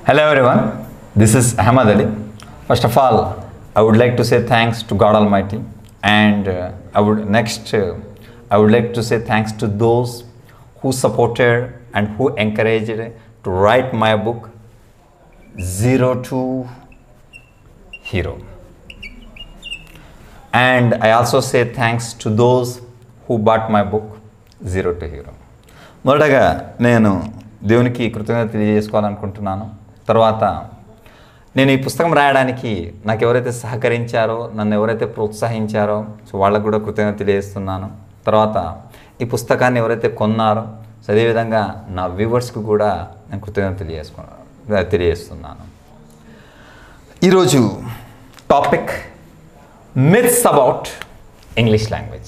Hello everyone, this is Ahmad Ali. First of all, I would like to say thanks to God Almighty, and uh, I would next uh, I would like to say thanks to those who supported and who encouraged to write my book Zero to Hero. And I also say thanks to those who bought my book Zero to Hero. మొదటగా నేను దేవునికి కృతజ్ఞత తెలియజేసుకోవాలనుకుంటున్నాను తర్వాత నేను ఈ పుస్తకం రాయడానికి నాకు ఎవరైతే సహకరించారో నన్ను ఎవరైతే ప్రోత్సహించారో సో వాళ్ళకు కూడా కృతజ్ఞత తెలియజేస్తున్నాను తర్వాత ఈ పుస్తకాన్ని ఎవరైతే కొన్నారో సో అదేవిధంగా నా వ్యూవర్స్కి కూడా నేను కృతజ్ఞత తెలియజేసుకున్నాను తెలియజేస్తున్నాను ఈరోజు topic myths about English language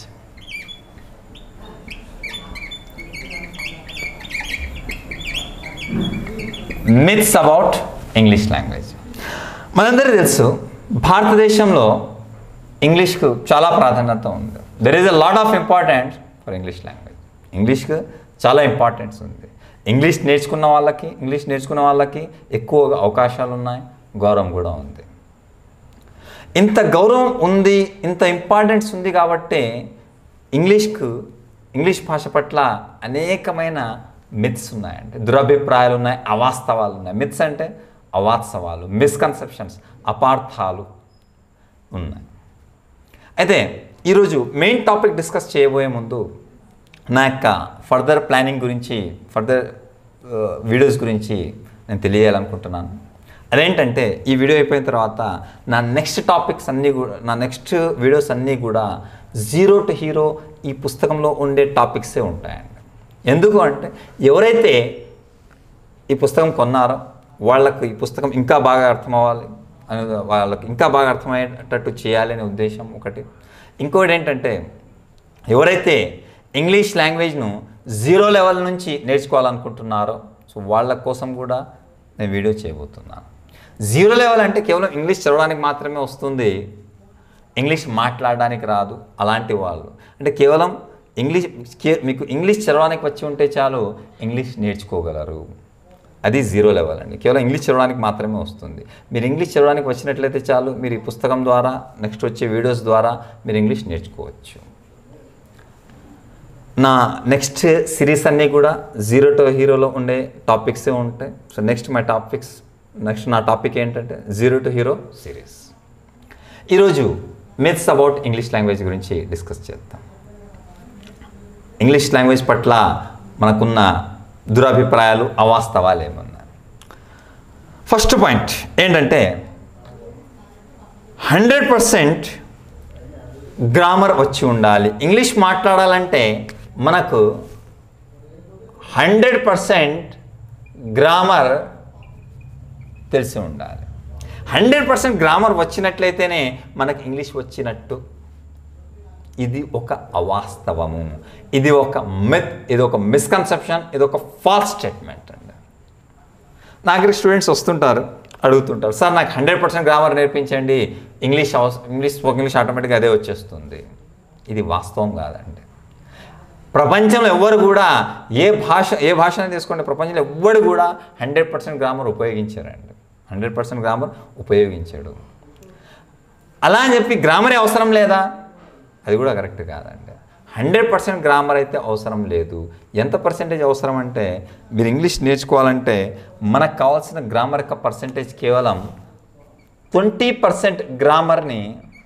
myths about English language మనందరికీ తెలుసు భారతదేశంలో ఇంగ్లీష్కు చాలా ప్రాధాన్యత ఉంది there is a lot of important for English language ఇంగ్లీష్కు చాలా ఇంపార్టెన్స్ ఉంది ఇంగ్లీష్ నేర్చుకున్న వాళ్ళకి ఇంగ్లీష్ నేర్చుకున్న వాళ్ళకి ఎక్కువ అవకాశాలు ఉన్నాయి గౌరవం కూడా ఉంది ఇంత గౌరవం ఉంది ఇంత ఇంపార్టెన్స్ ఉంది కాబట్టి ఇంగ్లీష్కు ఇంగ్లీష్ భాష పట్ల అనేకమైన మిత్స్ ఉన్నాయండి దురభిప్రాయాలు ఉన్నాయి అవాస్తవాలు ఉన్నాయి మిత్స్ అంటే అవాస్తవాలు మిస్కన్సెప్షన్స్ అపార్థాలు ఉన్నాయి అయితే ఈరోజు మెయిన్ టాపిక్ డిస్కస్ చేయబోయే ముందు నా యొక్క ఫర్దర్ ప్లానింగ్ గురించి ఫర్దర్ వీడియోస్ గురించి నేను తెలియాలనుకుంటున్నాను అదేంటంటే ఈ వీడియో అయిపోయిన తర్వాత నా నెక్స్ట్ టాపిక్స్ అన్నీ కూడా నా నెక్స్ట్ వీడియోస్ అన్నీ కూడా జీరో టు హీరో ఈ పుస్తకంలో ఉండే టాపిక్సే ఉంటాయండి ఎందుకు అంటే ఎవరైతే ఈ పుస్తకం కొన్నారో వాళ్ళకు ఈ పుస్తకం ఇంకా బాగా అర్థం అవ్వాలి అని వాళ్ళకి ఇంకా బాగా అర్థమయ్యేటట్టు చేయాలి అనే ఉద్దేశం ఒకటి ఇంకోటి ఏంటంటే ఎవరైతే ఇంగ్లీష్ లాంగ్వేజ్ను జీరో లెవెల్ నుంచి నేర్చుకోవాలనుకుంటున్నారో సో వాళ్ళ కోసం కూడా నేను వీడియో చేయబోతున్నాను జీరో లెవెల్ అంటే కేవలం ఇంగ్లీష్ చదవడానికి మాత్రమే వస్తుంది ఇంగ్లీష్ మాట్లాడడానికి రాదు అలాంటి వాళ్ళు అంటే కేవలం ఇంగ్లీష్ కే- మీకు ఇంగ్లీష్ చదవడానికి వచ్చి ఉంటే చాలు ఇంగ్లీష్ నేర్చుకోగలరు అది జీరో లెవెల్ అండి కేవలం ఇంగ్లీష్ చదవడానికి మాత్రమే వస్తుంది మీరు ఇంగ్లీష్ చదవడానికి వచ్చినట్లయితే చాలు మీరు ఈ పుస్తకం ద్వారా నెక్స్ట్ వచ్చే వీడియోస్ ద్వారా మీరు ఇంగ్లీష్ నేర్చుకోవచ్చు నా నెక్స్ట్ సిరీస్ అన్నీ కూడా జీరో టు హీరోలో ఉండే టాపిక్సే ఉంటాయి so next my topics next నా టాపిక్ ఏంటంటే జీరో టు హీరో సిరీస్ ఈరోజు మిత్స్ అబౌట్ ఇంగ్లీష్ లాంగ్వేజ్ గురించి డిస్కస్ చేద్దాం ఇంగ్లీష్ లాంగ్వేజ్ పట్ల మనకున్న దురభిప్రాయాలు అవాస్తవాలు ఏమన్నా ఫస్ట్ పాయింట్ ఏంటంటే హండ్రెడ్ పర్సెంట్ గ్రామర్ వచ్చి ఉండాలి ఇంగ్లీష్ మాట్లాడాలంటే మనకు హండ్రెడ్ పర్సెంట్ గ్రామర్ తెలిసి ఉండాలి హండ్రెడ్ పర్సెంట్ గ్రామర్ వచ్చినట్లయితేనే మనకు ఇంగ్లీష్ వచ్చినట్టు ఇది ఒక అవాస్తవము ఇది ఒక మిత్ ఇది ఒక మిస్కన్సెప్షన్ ఇది ఒక ఫాల్స్ స్టేట్మెంట్ అండి నా దగ్గరికి స్టూడెంట్స్ వస్తుంటారు అడుగుతుంటారు సార్ నాకు హండ్రెడ్ పర్సెంట్ గ్రామర్ నేర్పించండి ఇంగ్లీష్ అవస ఇంగ్లీష్ స్పోక్ ఇంగ్లీష్ ఆటోమేటిక్గా అదే వచ్చేస్తుంది ఇది వాస్తవం కాదండి ప్రపంచంలో ఎవ్వరు కూడా ఏ భాష ఏ భాషను తీసుకోండి ప్రపంచంలో ఎవ్వడు కూడా హండ్రెడ్ పర్సెంట్ గ్రామర్ ఉపయోగించారండి హండ్రెడ్ పర్సెంట్ గ్రామర్ ఉపయోగించాడు అలా అని చెప్పి గ్రామరే అవసరం లేదా అది కూడా కరెక్ట్ కాదండి హండ్రెడ్ పర్సెంట్ గ్రామర్ అయితే అవసరం లేదు ఎంత పర్సెంటేజ్ అవసరం అంటే మీరు ఇంగ్లీష్ నేర్చుకోవాలంటే మనకు కావాల్సిన గ్రామర్ యొక్క పర్సెంటేజ్ కేవలం ట్వంటీ పర్సెంట్ గ్రామర్ని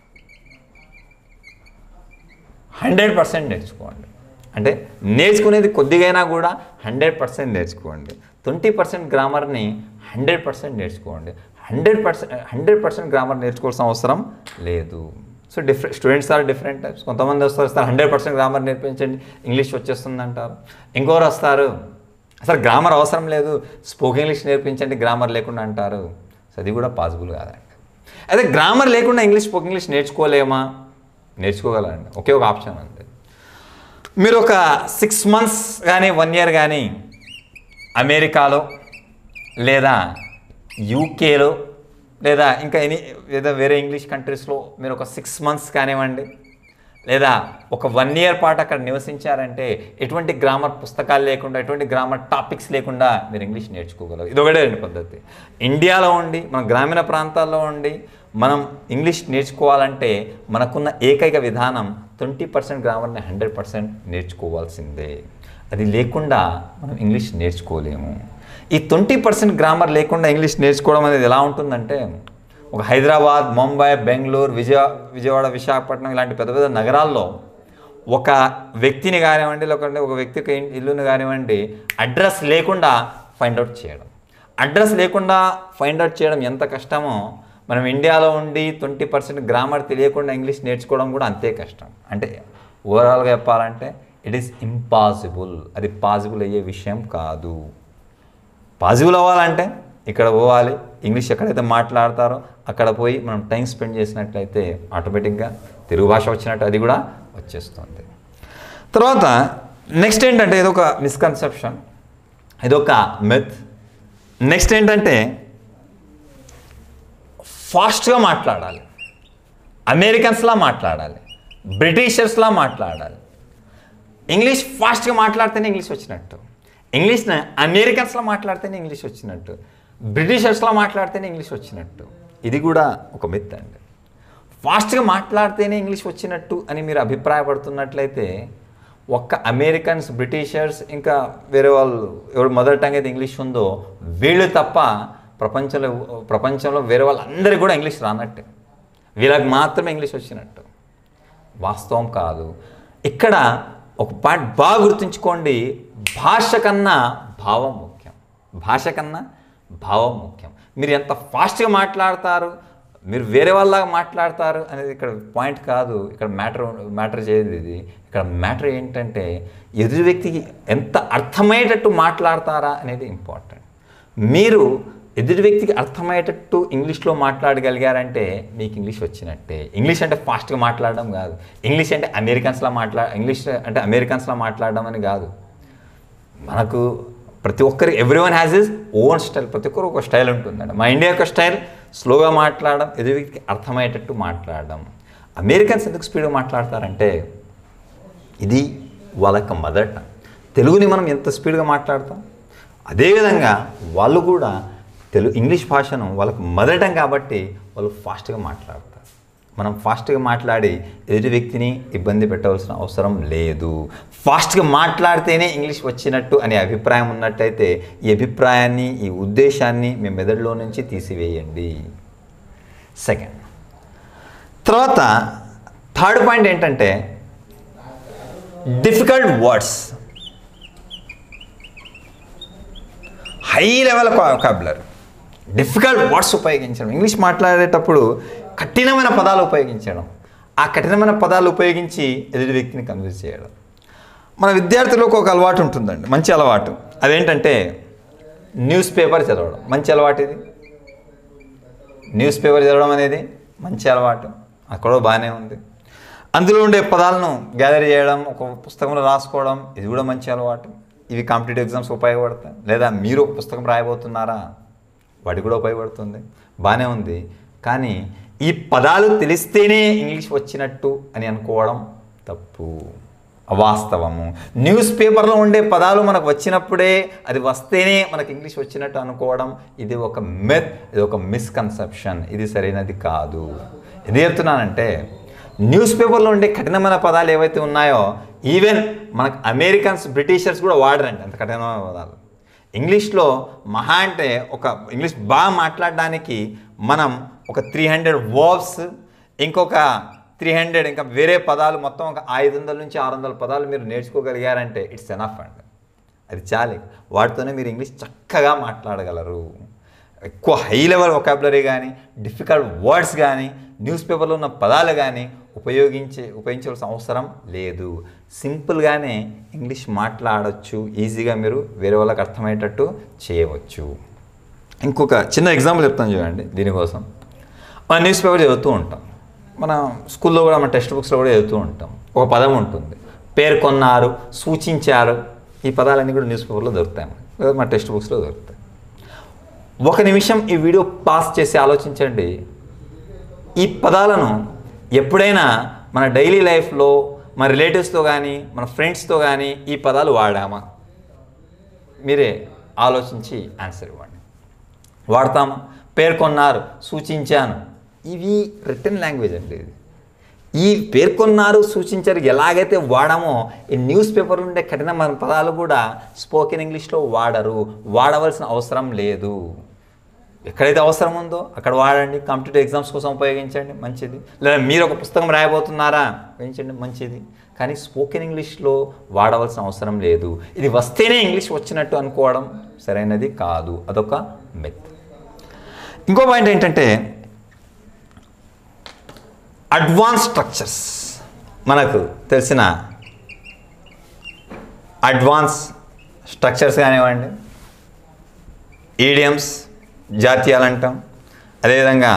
హండ్రెడ్ పర్సెంట్ నేర్చుకోండి అంటే నేర్చుకునేది కొద్దిగైనా కూడా హండ్రెడ్ పర్సెంట్ నేర్చుకోండి ట్వంటీ పర్సెంట్ గ్రామర్ని హండ్రెడ్ పర్సెంట్ నేర్చుకోండి hundred percent hundred percent grammar నేర్చుకోవాల్సిన అవసరం లేదు so different students are different types కొంతమంది వస్తారు వస్తారు హండ్రెడ్ పర్సెంట్ గ్రామర్ నేర్పించండి ఇంగ్లీష్ వచ్చేస్తుంది అంటారు ఇంకోరు వస్తారు అసలు గ్రామర్ అవసరం లేదు స్పోకెన్ ఇంగ్లీష్ నేర్పించండి గ్రామర్ లేకుండా అంటారు సో అది కూడా పాసిబుల్ కాదండి అయితే గ్రామర్ లేకుండా ఇంగ్లీష్ స్పోకెన్ ఇంగ్లీష్ నేర్చుకోలేమా నేర్చుకోగలండి ఒకే ఒక ఆప్షన్ ఉంది మీరు ఒక సిక్స్ మంత్స్ కానీ వన్ ఇయర్ కానీ అమెరికాలో లేదా యూకేలో లేదా ఇంకా ఎనీ లేదా వేరే ఇంగ్లీష్ కంట్రీస్లో మీరు ఒక సిక్స్ మంత్స్ కానివ్వండి లేదా ఒక వన్ ఇయర్ పాటు అక్కడ నివసించారంటే ఎటువంటి గ్రామర్ పుస్తకాలు లేకుండా ఎటువంటి గ్రామర్ టాపిక్స్ లేకుండా మీరు ఇంగ్లీష్ నేర్చుకోగలరు ఇది ఒకటే రెండు పద్ధతి ఇండియాలో ఉండి మన గ్రామీణ ప్రాంతాల్లో ఉండి మనం ఇంగ్లీష్ నేర్చుకోవాలంటే మనకున్న ఏకైక విధానం ట్వంటీ పర్సెంట్ గ్రామర్ని హండ్రెడ్ పర్సెంట్ నేర్చుకోవాల్సిందే అది లేకుండా మనం ఇంగ్లీష్ నేర్చుకోలేము ఈ ట్వంటీ పర్సెంట్ గ్రామర్ లేకుండా ఇంగ్లీష్ నేర్చుకోవడం అనేది ఎలా ఉంటుందంటే ఒక హైదరాబాద్ ముంబై బెంగళూరు విజయ విజయవాడ విశాఖపట్నం ఇలాంటి పెద్ద పెద్ద నగరాల్లో ఒక వ్యక్తిని కానివ్వండి లేకుంటే ఒక వ్యక్తికి ఇన్- ఇల్లుని కానివ్వండి అడ్రస్ లేకుండా ఫైండ్ అవుట్ చేయడం అడ్రస్ లేకుండా ఫైండ్ అవుట్ చేయడం ఎంత కష్టమో మనం ఇండియాలో ఉండి ట్వంటీ పర్సెంట్ గ్రామర్ తెలియకుండా ఇంగ్లీష్ నేర్చుకోవడం కూడా అంతే కష్టం అంటే ఓవరాల్గా చెప్పాలంటే ఇట్ ఈస్ ఇంపాసిబుల్ అది పాసిబుల్ అయ్యే విషయం కాదు పాజిబుల్ అవ్వాలంటే ఇక్కడ పోవాలి ఇంగ్లీష్ ఎక్కడైతే మాట్లాడతారో అక్కడ పోయి మనం టైం స్పెండ్ చేసినట్లయితే ఆటోమేటిక్గా తెలుగు భాష వచ్చినట్టు అది కూడా వచ్చేస్తుంది తర్వాత నెక్స్ట్ ఏంటంటే ఇదొక మిస్కన్సెప్షన్ ఇదొక మెత్ నెక్స్ట్ ఏంటంటే ఫాస్ట్గా మాట్లాడాలి అమెరికన్స్లా మాట్లాడాలి బ్రిటిషర్స్లా మాట్లాడాలి ఇంగ్లీష్ ఫాస్ట్గా మాట్లాడితేనే ఇంగ్లీష్ వచ్చినట్టు ఇంగ్లీష్ని అమెరికన్స్లో మాట్లాడితేనే ఇంగ్లీష్ వచ్చినట్టు బ్రిటిషర్స్లో మాట్లాడితేనే ఇంగ్లీష్ వచ్చినట్టు ఇది కూడా ఒక మిత్ అండి ఫాస్ట్గా మాట్లాడితేనే ఇంగ్లీష్ వచ్చినట్టు అని మీరు అభిప్రాయపడుతున్నట్లయితే ఒక్క అమెరికన్స్ బ్రిటిషర్స్ ఇంకా వేరే వాళ్ళు ఎవరు మదర్ టంగ్ అయితే ఇంగ్లీష్ ఉందో వీళ్ళు తప్ప ప్రపంచంలో ప్రపంచంలో వేరే వాళ్ళందరికీ కూడా ఇంగ్లీష్ రానట్టే వీళ్ళకి మాత్రమే ఇంగ్లీష్ వచ్చినట్టు వాస్తవం కాదు ఇక్కడ ఒక పాయింట్ బాగా గుర్తుంచుకోండి భాష కన్నా భావం ముఖ్యం భాష కన్నా భావం ముఖ్యం మీరు ఎంత ఫాస్ట్గా మాట్లాడతారు మీరు వేరే వాళ్ళలాగా మాట్లాడతారు అనేది ఇక్కడ పాయింట్ కాదు ఇక్కడ మ్యాటర్ మ్యాటర్ చేయదు ఇది ఇక్కడ మ్యాటర్ ఏంటంటే ఎదురు వ్యక్తికి ఎంత అర్థమయ్యేటట్టు మాట్లాడతారా అనేది ఇంపార్టెంట్ మీరు ఎదుటి వ్యక్తికి అర్థమయ్యేటట్టు ఇంగ్లీష్లో మాట్లాడగలిగారంటే మీకు ఇంగ్లీష్ వచ్చినట్టే ఇంగ్లీష్ అంటే ఫాస్ట్గా మాట్లాడడం కాదు ఇంగ్లీష్ అంటే అమెరికన్స్లా మాట్లా ఇంగ్లీష్ అంటే అమెరికన్స్లా మాట్లాడడం అని కాదు మనకు ప్రతి ఒక్కరి everyone has his own style ప్రతి ఒక్కరు ఒక స్టైల్ ఉంటుందండి మా ఇండియా యొక్క స్టైల్ స్లోగా మాట్లాడడం ఎదుటి వ్యక్తికి అర్థమయ్యేటట్టు మాట్లాడడం అమెరికన్స్ ఎందుకు స్పీడ్గా మాట్లాడతారంటే ఇది వాళ్ళ యొక్క మదర్ టంగ్ తెలుగుని మనం ఎంత స్పీడ్గా మాట్లాడతాం అదేవిధంగా వాళ్ళు కూడా తెలుగు ఇంగ్లీష్ భాషను వాళ్ళకు మదర్ టంగ్ కాబట్టి వాళ్ళు ఫాస్ట్గా మాట్లాడతారు మనం ఫాస్ట్గా మాట్లాడి ఎదుటి వ్యక్తిని ఇబ్బంది పెట్టవలసిన అవసరం లేదు ఫాస్ట్గా మాట్లాడితేనే ఇంగ్లీష్ వచ్చినట్టు అనే అభిప్రాయం ఉన్నట్టయితే ఈ అభిప్రాయాన్ని ఈ ఉద్దేశాన్ని మీ మెదడులో నుంచి తీసివేయండి సెకండ్ తర్వాత థర్డ్ పాయింట్ ఏంటంటే difficult words high level vocabulary difficult words ఉపయోగించడం ఇంగ్లీష్ మాట్లాడేటప్పుడు కఠినమైన పదాలు ఉపయోగించడం ఆ కఠినమైన పదాలు ఉపయోగించి ఎదుటి వ్యక్తిని కన్విన్స్ చేయడం మన విద్యార్థులకు ఒక అలవాటు ఉంటుందండి మంచి అలవాటు అదేంటంటే న్యూస్ పేపర్ చదవడం మంచి అలవాటు ఇది న్యూస్ పేపర్ చదవడం అనేది మంచి అలవాటు అక్కడ బాగానే ఉంది అందులో ఉండే పదాలను గ్యాదర్ చేయడం ఒక పుస్తకంలో రాసుకోవడం ఇది కూడా మంచి అలవాటు ఇవి కాంపిటేటివ్ ఎగ్జామ్స్ ఉపయోగపడతాయి లేదా మీరు ఒక పుస్తకం రాయబోతున్నారా వాటి కూడా ఉపయోగపడుతుంది బాగానే ఉంది కానీ ఈ పదాలు తెలిస్తేనే ఇంగ్లీష్ వచ్చినట్టు అని అనుకోవడం తప్పు అవాస్తవము న్యూస్ పేపర్లో ఉండే పదాలు మనకు వచ్చినప్పుడే అది వస్తేనే మనకు ఇంగ్లీష్ వచ్చినట్టు అనుకోవడం ఇది ఒక మెత్ ఇది ఒక మిస్కన్సెప్షన్ ఇది సరైనది కాదు ఎందుకు చెప్తున్నానంటే న్యూస్ పేపర్లో ఉండే కఠినమైన పదాలు ఏవైతే ఉన్నాయో ఈవెన్ మనకు అమెరికన్స్ బ్రిటిషర్స్ కూడా వాడరండి అంత కఠినమైన పదాలు ఇంగ్లీష్లో మహా అంటే ఒక ఇంగ్లీష్ బాగా మాట్లాడడానికి మనం ఒక త్రీ హండ్రెడ్ వర్బ్స్ ఇంకొక త్రీ హండ్రెడ్ ఇంకా వేరే పదాలు మొత్తం ఒక ఐదు వందల నుంచి ఆరు వందల పదాలు మీరు నేర్చుకోగలిగారంటే ఇట్స్ ఎనఫ్ అండి అది చాలు వాటితోనే మీరు ఇంగ్లీష్ చక్కగా మాట్లాడగలరు ఎక్కువ హై లెవెల్ ఒకాబులరీ కానీ డిఫికల్ట్ వర్డ్స్ కానీ న్యూస్ పేపర్లో ఉన్న పదాలు కానీ ఉపయోగించే ఉపయోగించవలసిన అవసరం లేదు సింపుల్గానే ఇంగ్లీష్ మాట్లాడవచ్చు ఈజీగా మీరు వేరే వాళ్ళకి అర్థమయ్యేటట్టు చేయవచ్చు ఇంకొక చిన్న ఎగ్జాంపుల్ చెప్తాను చూడండి దీనికోసం మన న్యూస్ పేపర్ చదువుతూ ఉంటాం మన స్కూల్లో కూడా మన టెక్స్ట్ బుక్స్లో కూడా చదువుతూ ఉంటాం ఒక పదం ఉంటుంది పేర్కొన్నారు సూచించారు ఈ పదాలన్నీ కూడా న్యూస్ పేపర్లో దొరుకుతాయి మనకి. లేదా మన టెక్స్ట్ బుక్స్లో దొరుకుతాయి ఒక నిమిషం ఈ వీడియో పాస్ చేసి ఆలోచించండి ఈ పదాలను ఎప్పుడైనా మన డైలీ లైఫ్లో మన రిలేటివ్స్తో కానీ మన ఫ్రెండ్స్తో కానీ ఈ పదాలు వాడామా మీరే ఆలోచించి ఆన్సర్ ఇవ్వండి వాడతామా పేర్కొన్నారు సూచించాను ఇవి రిటర్న్ లాంగ్వేజ్ అండి ఇది ఈ పేర్కొన్నారు సూచించారు ఎలాగైతే వాడామో ఈ న్యూస్ పేపర్ ఉండే కఠినమైన పదాలు కూడా స్పోకెన్ ఇంగ్లీష్లో వాడరు వాడవలసిన అవసరం లేదు ఎక్కడైతే అవసరం ఉందో అక్కడ వాడండి కాంపిటేటివ్ ఎగ్జామ్స్ కోసం ఉపయోగించండి మంచిది లేదా మీరు ఒక పుస్తకం రాయబోతున్నారా ఉపయోగించండి మంచిది కానీ స్పోకెన్ ఇంగ్లీష్లో వాడవలసిన అవసరం లేదు ఇది వస్తేనే ఇంగ్లీష్ వచ్చినట్టు అనుకోవడం సరైనది కాదు అదొక మెత్ ఇంకో పాయింట్ ఏంటంటే అడ్వాన్స్ స్ట్రక్చర్స్ మనకు తెలిసిన అడ్వాన్స్ స్ట్రక్చర్స్ కానివ్వండి ఈడియమ్స్ జాతీయాలు అంటాం అదేవిధంగా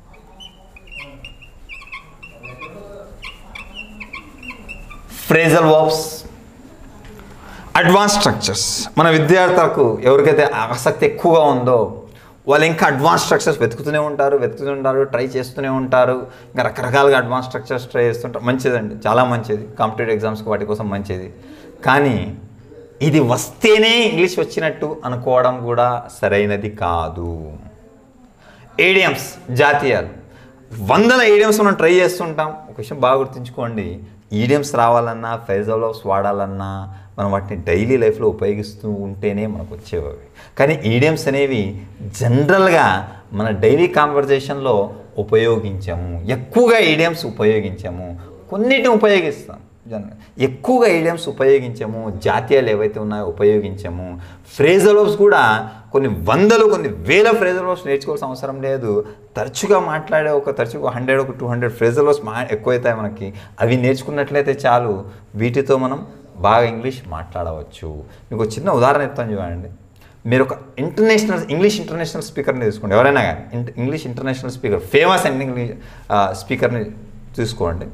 ఫ్రేజల్ వర్బ్స్ అడ్వాన్స్ స్ట్రక్చర్స్ మన విద్యార్థులకు ఎవరికైతే ఆసక్తి ఎక్కువగా ఉందో వాళ్ళు ఇంకా అడ్వాన్స్ స్ట్రక్చర్స్ వెతుకుతూనే ఉంటారు వెతుకుతూనే ఉంటారు ట్రై చేస్తూనే ఉంటారు ఇంకా రకరకాలుగా అడ్వాన్స్ స్ట్రక్చర్స్ ట్రై చేస్తుంటారు మంచిదండి చాలా మంచిది కాంపిటేటివ్ ఎగ్జామ్స్కి వాటి కోసం మంచిది కానీ ఇది వస్తేనే ఇంగ్లీష్ వచ్చినట్టు అనుకోవడం కూడా సరైనది కాదు ఏడియమ్స్ జాతీయాలు వందల ఏడియమ్స్ మనం ట్రై చేస్తుంటాం ఒక విషయం బాగా గుర్తుంచుకోండి ఈడియమ్స్ రావాలన్నా ఫైజాలోస్ వాడాలన్నా మనం వాటిని డైలీ లైఫ్లో ఉపయోగిస్తూ ఉంటేనే మనకు వచ్చేవి అవి. కానీ ఈడియమ్స్ అనేవి జనరల్గా మన డైలీ కాన్వర్జేషన్లో ఉపయోగించాము ఎక్కువగా ఈడియమ్స్ ఉపయోగించాము కొన్నిటిని ఉపయోగిస్తాం జనరల్ ఎక్కువగా ఈడియమ్స్ ఉపయోగించాము జాతీయాలు ఏవైతే ఉన్నాయో ఉపయోగించాము ఫ్రేజలోస్ కూడా కొన్ని వందలు కొన్ని వేల ఫ్రేజలోస్ నేర్చుకోవాల్సిన అవసరం లేదు తరచుగా మాట్లాడే ఒక తరచుగా హండ్రెడ్ ఒక టూ హండ్రెడ్ ఫ్రేజలోస్ మా ఎక్కువైతాయి మనకి అవి నేర్చుకున్నట్లయితే చాలు వీటితో మనం బాగా ఇంగ్లీష్ మాట్లాడవచ్చు మీకు ఒక చిన్న ఉదాహరణ చెప్తాను చూడండి మీరు ఒక ఇంటర్నేషనల్ ఇంగ్లీష్ ఇంటర్నేషనల్ స్పీకర్ని తీసుకోండి ఎవరైనా కానీ ఇంట- English international speaker famous and English స్పీకర్ని తీసుకోండి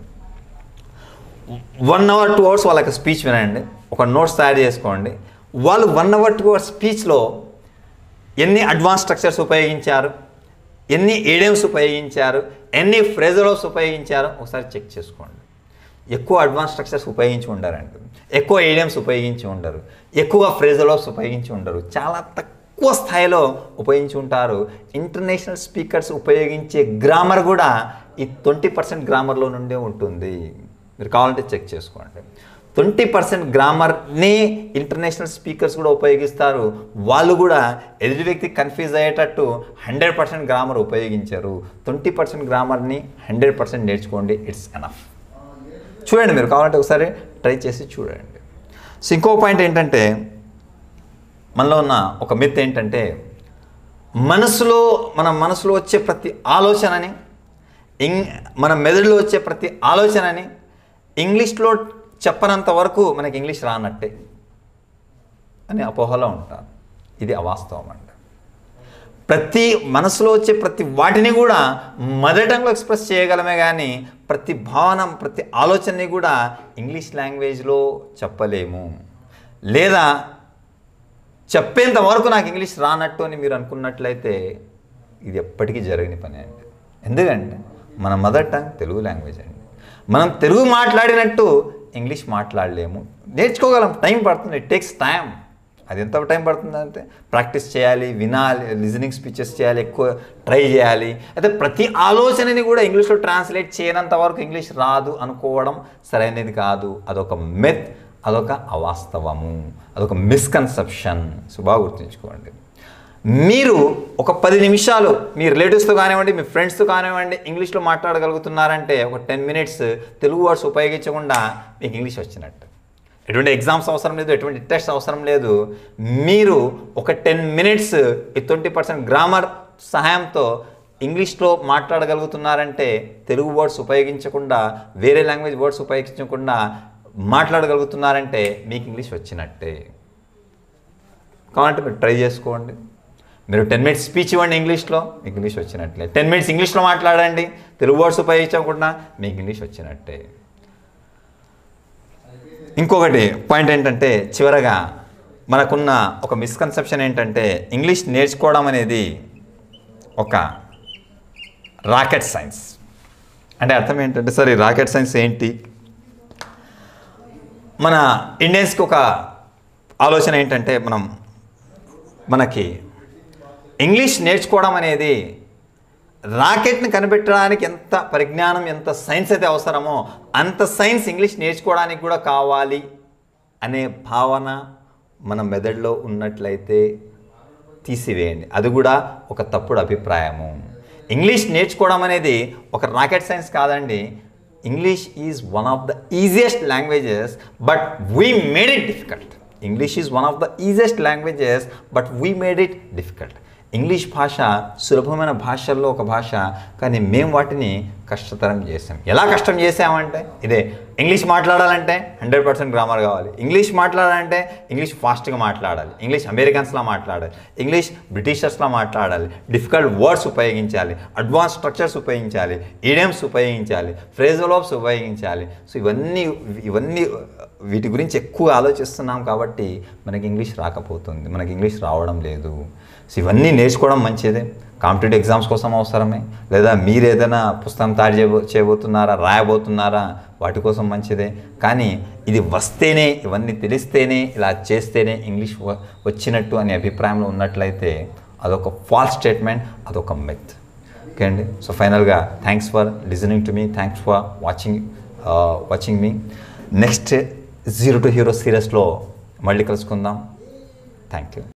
వన్ అవర్ టూ అవర్స్ వాళ్ళకి స్పీచ్ వినండి ఒక నోట్స్ తయారు చేసుకోండి వాళ్ళు వన్ అవర్ టూ అవర్స్ స్పీచ్లో ఎన్ని అడ్వాన్స్ స్ట్రక్చర్స్ ఉపయోగించారు ఎన్ని ఏడియమ్స్ ఉపయోగించారు ఎన్ని ఫ్రేజలోస్ ఉపయోగించారు ఒకసారి చెక్ చేసుకోండి ఎక్కువ అడ్వాన్స్ స్ట్రక్చర్స్ ఉపయోగించి ఉండారండి ఎక్కువ ఏడియమ్స్ ఉపయోగించి ఉండరు ఎక్కువ ఫ్రేజలోస్ ఉపయోగించి ఉండరు చాలా తక్కువ స్థాయిలో ఉపయోగించి ఉంటారు ఇంటర్నేషనల్ స్పీకర్స్ ఉపయోగించే గ్రామర్ కూడా ఈ ట్వంటీ పర్సెంట్ గ్రామర్లో నుండే ఉంటుంది మీరు కావాలంటే చెక్ చేసుకోండి ట్వంటీ పర్సెంట్ గ్రామర్ని ఇంటర్నేషనల్ స్పీకర్స్ కూడా ఉపయోగిస్తారు వాళ్ళు కూడా ఎదుటి వ్యక్తి కన్ఫ్యూజ్ అయ్యేటట్టు హండ్రెడ్ పర్సెంట్ గ్రామర్ ఉపయోగించారు ట్వంటీ పర్సెంట్ గ్రామర్ని హండ్రెడ్ పర్సెంట్ నేర్చుకోండి ఇట్స్ ఎనఫ్ చూడండి మీరు కావాలంటే ఒకసారి ట్రై చేసి చూడండి సో ఇంకో పాయింట్ ఏంటంటే మనలో ఉన్న ఒక మిత్ ఏంటంటే మనసులో మన మనసులో వచ్చే ప్రతి ఆలోచనని ఇంగ్ మన మెదడులో వచ్చే ప్రతి ఆలోచనని ఇంగ్లీష్లో చెప్పనంత వరకు మనకి ఇంగ్లీష్ రానట్టే అని అపోహలో ఉంటారు ఇది అవాస్తవం అండి ప్రతి మనసులో వచ్చే ప్రతి వాటిని కూడా మదర్ టంగ్లో ఎక్స్ప్రెస్ చేయగలమే కానీ ప్రతి భావన ప్రతి ఆలోచనని కూడా ఇంగ్లీష్ లాంగ్వేజ్లో చెప్పలేము లేదా చెప్పేంత వరకు నాకు ఇంగ్లీష్ రానట్టు అని మీరు అనుకున్నట్లయితే ఇది ఎప్పటికీ జరగని పని అండి ఎందుకంటే మన మదర్ టంగ్ తెలుగు లాంగ్వేజ్ అండి మనం తెలుగు మాట్లాడినట్టు ఇంగ్లీష్ మాట్లాడలేము నేర్చుకోగలం టైం పడుతుంది ఇట్ టేక్స్ టైం అది ఎంత టైం పడుతుందంటే ప్రాక్టీస్ చేయాలి వినాలి లిజనింగ్ స్పీచెస్ చేయాలి ఎక్కువ ట్రై చేయాలి అయితే ప్రతి ఆలోచనని కూడా ఇంగ్లీష్లో ట్రాన్స్లేట్ చేయనంత వరకు ఇంగ్లీష్ రాదు అనుకోవడం సరైనది కాదు అదొక మెత్ అదొక అవాస్తవము అదొక మిస్కన్సెప్షన్ సో బాగా గుర్తుంచుకోండి మీరు ఒక పది నిమిషాలు మీ రిలేటివ్స్తో కానివ్వండి మీ ఫ్రెండ్స్తో కానివ్వండి ఇంగ్లీష్లో మాట్లాడగలుగుతున్నారంటే ఒక టెన్ మినిట్స్ తెలుగు వర్డ్స్ ఉపయోగించకుండా మీకు ఇంగ్లీష్ వచ్చినట్టు ఎటువంటి ఎగ్జామ్స్ అవసరం లేదు ఎటువంటి టెస్ట్ అవసరం లేదు మీరు ఒక టెన్ మినిట్స్ ఈ ట్వంటీ పర్సెంట్ గ్రామర్ సహాయంతో ఇంగ్లీష్లో మాట్లాడగలుగుతున్నారంటే తెలుగు వర్డ్స్ ఉపయోగించకుండా వేరే లాంగ్వేజ్ వర్డ్స్ ఉపయోగించకుండా మాట్లాడగలుగుతున్నారంటే మీకు ఇంగ్లీష్ వచ్చినట్టే కావాలంటే మీరు ట్రై చేసుకోండి మీరు టెన్ మినిట్స్ స్పీచ్ ఇవ్వండి ఇంగ్లీష్లో మీకు ఇంగ్లీష్ వచ్చినట్లే టెన్ మినిట్స్ ఇంగ్లీష్లో మాట్లాడండి తెలుగు వర్డ్స్ ఉపయోగించకుండా మీకు ఇంగ్లీష్ వచ్చినట్టే ఇంకొకటి పాయింట్ ఏంటంటే చివరగా మనకున్న ఒక మిస్కన్సెప్షన్ ఏంటంటే ఇంగ్లీష్ నేర్చుకోవడం అనేది ఒక రాకెట్ సైన్స్ అంటే అర్థం ఏంటంటే సార్ ఈ రాకెట్ సైన్స్ ఏంటి మన ఇండియన్స్కి ఒక ఆలోచన ఏంటంటే మనం మనకి ఇంగ్లీష్ నేర్చుకోవడం అనేది రాకెట్ని కనిపెట్టడానికి ఎంత పరిజ్ఞానం ఎంత సైన్స్ అయితే అవసరమో అంత సైన్స్ ఇంగ్లీష్ నేర్చుకోవడానికి కూడా కావాలి అనే భావన మన మెదడులో ఉన్నట్లయితే తీసివేయండి అది కూడా ఒక తప్పుడు అభిప్రాయము ఇంగ్లీష్ నేర్చుకోవడం అనేది ఒక రాకెట్ సైన్స్ కాదండి English is one of the easiest languages but we made it difficult English is one of the easiest languages but we made it difficult English భాష సులభమైన భాషల్లో ఒక భాష కానీ మేము వాటిని కష్టతరం చేసాం ఎలా కష్టం చేసామంటే ఇదే ఇంగ్లీష్ మాట్లాడాలంటే హండ్రెడ్ పర్సెంట్ గ్రామర్ కావాలి ఇంగ్లీష్ మాట్లాడాలంటే ఇంగ్లీష్ ఫాస్ట్గా మాట్లాడాలి ఇంగ్లీష్ అమెరికన్స్లా మాట్లాడాలి ఇంగ్లీష్ బ్రిటిషర్స్లా మాట్లాడాలి డిఫికల్ట్ వర్డ్స్ ఉపయోగించాలి అడ్వాన్స్ స్ట్రక్చర్స్ ఉపయోగించాలి ఈడియమ్స్ ఉపయోగించాలి ఫ్రేజోలోప్స్ ఉపయోగించాలి సో ఇవన్నీ ఇవన్నీ వీటి గురించి ఎక్కువ ఆలోచిస్తున్నాం కాబట్టి మనకి ఇంగ్లీష్ రాకపోతుంది మనకి ఇంగ్లీష్ రావడం లేదు సో ఇవన్నీ నేర్చుకోవడం మంచిదే కాంపిటేటివ్ ఎగ్జామ్స్ కోసం అవసరమే లేదా మీరు ఏదైనా పుస్తకం తయారు చేయబో చేయబోతున్నారా రాయబోతున్నారా వాటి కోసం మంచిదే కానీ ఇది వస్తేనే ఇవన్నీ తెలిస్తేనే ఇలా చేస్తేనే ఇంగ్లీష్ వ- వచ్చినట్టు అనే అభిప్రాయంలో ఉన్నట్లయితే అదొక ఫాల్స్ స్టేట్మెంట్ అదొక మెత్ ఓకే అండి సో ఫైనల్గా thanks for listening to me thanks for watching watching మీ నెక్స్ట్ జీరో టు హీరో సిరీస్లో మళ్ళీ కలుసుకుందాం థ్యాంక్ యూ